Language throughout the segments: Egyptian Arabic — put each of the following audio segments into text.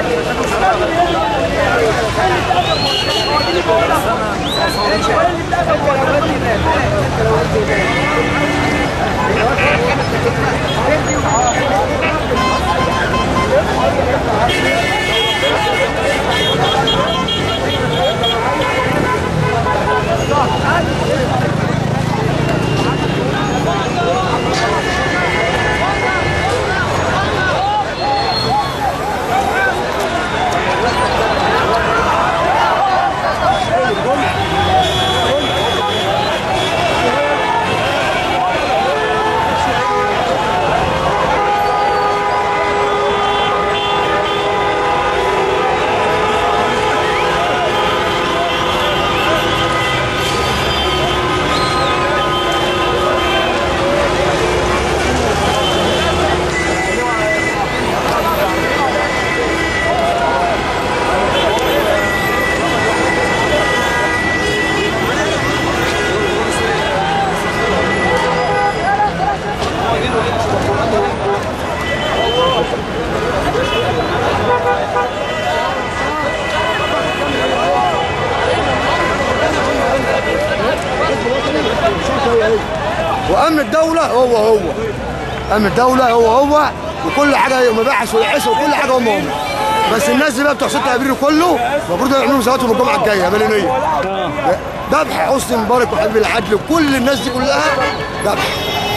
وامن الدوله هو هو امن الدوله هو هو وكل حاجه مباحث والعيش وكل حاجه هم هم بس الناس دي بقى بتوع 6 ابريل كله المفروض يعملوا مساواتهم الجمعه الجايه مليونيه ذبح حسني مبارك وحبيب العدل وكل الناس دي كلها ذبح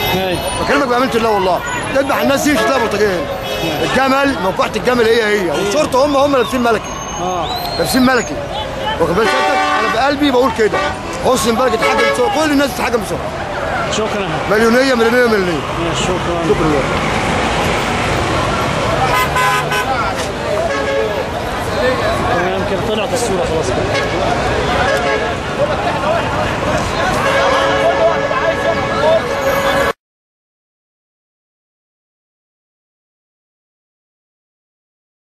بكلمك بامانه الله والله تذبح الناس دي مش هتلاقي بلطجيه الجمل موقعة الجمل هي هي والشرطه هم هم لابسين ملكي لابسين ملكي واخد بالك انت انا بقلبي بقول كده حسني مبارك اتحاكم بسرعه كل الناس تتحاكم بسرعه شكرا مليونيه مليونيه مليونيه شكرا شكرا لله تمام كده طلعت الصوره خلاص كده